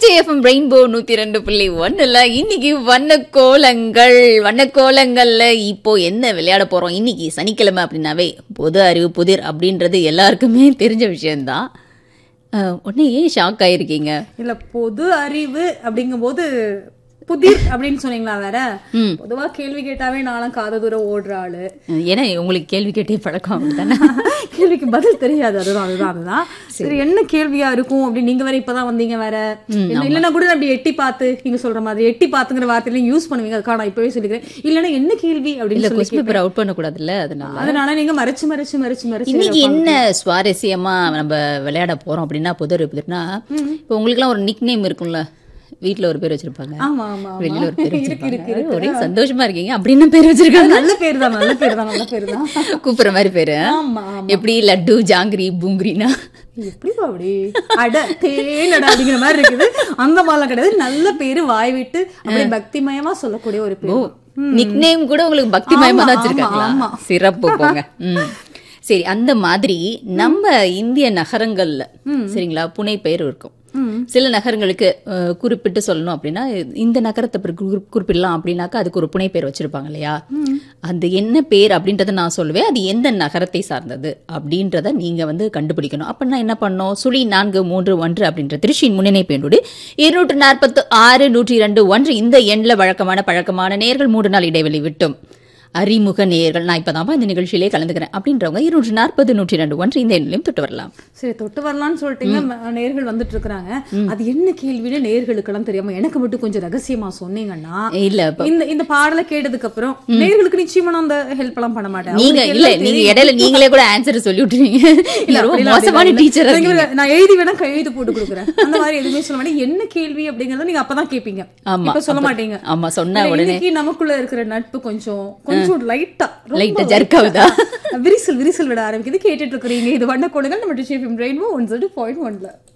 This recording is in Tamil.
திருச்சி எஃப்எம் ரெயின்போ நூத்தி ரெண்டு புள்ளி ஒண்ணுல இன்னைக்கு வண்ண கோலங்கள் வண்ண கோலங்கள்ல இப்போ என்ன விளையாட போறோம் இன்னைக்கு சனிக்கிழமை அப்படின்னாவே பொது அறிவு புதிர் அப்படின்றது எல்லாருக்குமே தெரிஞ்ச விஷயம்தான் அஹ், உடனே ஏன் ஷாக் ஆயிருக்கீங்க இல்ல பொது அறிவு அப்படிங்கும்போது புதிர் அப்படின்னு சொன்னீங்களா வேற பொதுவா கேள்வி கேட்டாவே நானும் காத தூரம் ஓடுற ஆளு அஹ், ஏன்னா உங்களுக்கு கேள்வி கேட்டே பழக்கம் அப்படித்தானே கேள்விக்கு பதில் தெரியாது அதுதான் அதுதான் அதுதான் சரி என்ன கேள்வியா இருக்கும் அப்படின்னு நீங்க வேற இப்பதான் வந்தீங்க வேற இல்ல- இல்லைன்னா கூட அப்படி எட்டி பார்த்து நீங்க சொல்ற மாதிரி எட்டி பார்த்துங்கிற வார்த்தையில யூஸ் பண்ணுவீங்க அதுக்காக நான் இப்பவே சொல்லிக்கிறேன் இல்லைன்னா என்ன கேள்வி இல்ல அப்படின்னு சொல்லி கொஸ்டின் பேப்பர் அவுட் பண்ணக்கூடாதுல்ல அதனால அதனால நீங்க மறைச்சு மறைச்சு மறைச்சு மறைச்சு இன்னைக்கு என்ன சுவாரஸ்யமா நம்ம விளையாட போறோம் அப்படின்னா புது அறிவு புதிர்னா இப்போ உங்களுக்குலாம் ஒரு நிக் நேம் இருக்கும்ல வீட்ல ஒரு பேர் வச்சிருப்பாங்க ஆமா ஆமா ஆமா. வெளியில ஒரு பேர் இருக்கு, வச்சிருப்பாங்க இருக்கு, ஒரே சந்தோஷமா இருக்கீங்க அப்படின்னு பேர் வச்சிருக்காங்க நல்ல பேர் தான் நல்ல பேர் தான் நல்ல பேர் தான் கூப்பிடுற மாதிரி பேரு ஆமா ஆமா எப்படி லட்டு ஜாங்கிரி பூங்கிரினா எப்படி அப்படி அட தேனடா அப்படிங்கிற மாதிரி இருக்குது அந்த மாதிரிலாம் கிடையாது நல்ல பேரு வாய் விட்டு அப்படியே பக்திமயமா சொல்லக்கூடிய ஒரு பேர் நிக் நேம் கூட உங்களுக்கு பக்தி மயமா தான் ஆமா, வச்சிருக்காங்களா ஆமா. சிறப்பு போங்க ம். சரி அந்த மாதிரி நம்ம இந்திய நகரங்கள்ல சரிங்களா புனை பெயர் இருக்கும் சில நகரங்களுக்கு அஹ், குறிப்பிட்டு சொல்லணும் அப்படின்னா இந்த நகரத்தை பற்றி குறி- குறிப்பிடலாம் அப்படின்னாக்கா அதுக்கு ஒரு புனை பெயர் வச்சிருப்பாங்க இல்லையா அந்த என்ன பேர் அப்படின்றத நான் சொல்லுவேன் அது எந்த நகரத்தை சார்ந்தது அப்படின்றத நீங்க வந்து கண்டுபிடிக்கணும் அப்படின்னா என்ன பண்ணோம் சுழி நான்கு மூன்று ஒன்று அப்படின்ற திருச்சியின் முன்னிணைப்பு எண்ணோடு இருநூற்று நாற்பத்து ஆறு நூற்றி இரண்டு ஒன்று இந்த எண்ணில் வழக்கமான பழக்கமான நேர்கள் மூன்று நாள் இடைவெளி விட்டும் அறிமுக நேயர்கள் நான் இப்பதான்ப்பா இந்த நிகழ்ச்சியிலே கலந்துக்கிறேன் அப்படின்றவங்க இருநூற்று நாற்பது நூற்றி ரெண்டு ஒன்று இந்த எண்ணிலையும் தொட்டு வரலாம் சரி தொட்டு வரலாம்னு சொல்லிட்டீங்க ம- நேர்கள் வந்துட்டு இருக்காங்க அது என்ன கேள்வின்னு நேர்களுக்கெல்லாம் தெரியாம எனக்கு மட்டும் கொஞ்சம் ரகசியமா சொன்னீங்கன்னா இல்ல இப்ப இந்த இந்த பாடலை கேட்டதுக்கு அப்புறம் நேர்களுக்கு நிச்சயமா நான் அந்த ஹெல்ப் எல்லாம் பண்ண மாட்டேன் நீங்க அவங்களுக்கு இல்ல எல்லாம் நீங்க தெரியும். இடையில நீங்களே கூட ஆன்சர் சொல்லி விட்டுருவீங்க இல்ல ரொம்ப அப்படிலாம் மோசமான அப்படிலாம் டீச்சர் இல்ல. நீங்க நான் எழுதி வேணா கையெழுத்து போட்டு கொடுக்குறேன் அந்த மாதிரி எதுவுமே சொல்ல மாட்டேன் என்ன கேள்வி அப்படிங்கறத நீங்க அப்பதான் கேப்பீங்க ஆமா, இப்ப சொல்ல அப்ப- மாட்டீங்க ஆமா, சொன்ன இல்ல, உடனே. இன்னைக்கு நமக்குள்ள இருக்கிற நட்பு கொஞ்சம் கொஞ்சம் லைட்டா Light ஆ jerk ஆகுதா? விரிசல் விரிசல் விட ஆரம்பிக்குது கேட்டுட்டு இருக்கிறீங்க இது வண்ண கோடுகள் நம்ம டிஷியம் ரெயின்போ ஒன் பாயிண்ட் ஒன்ல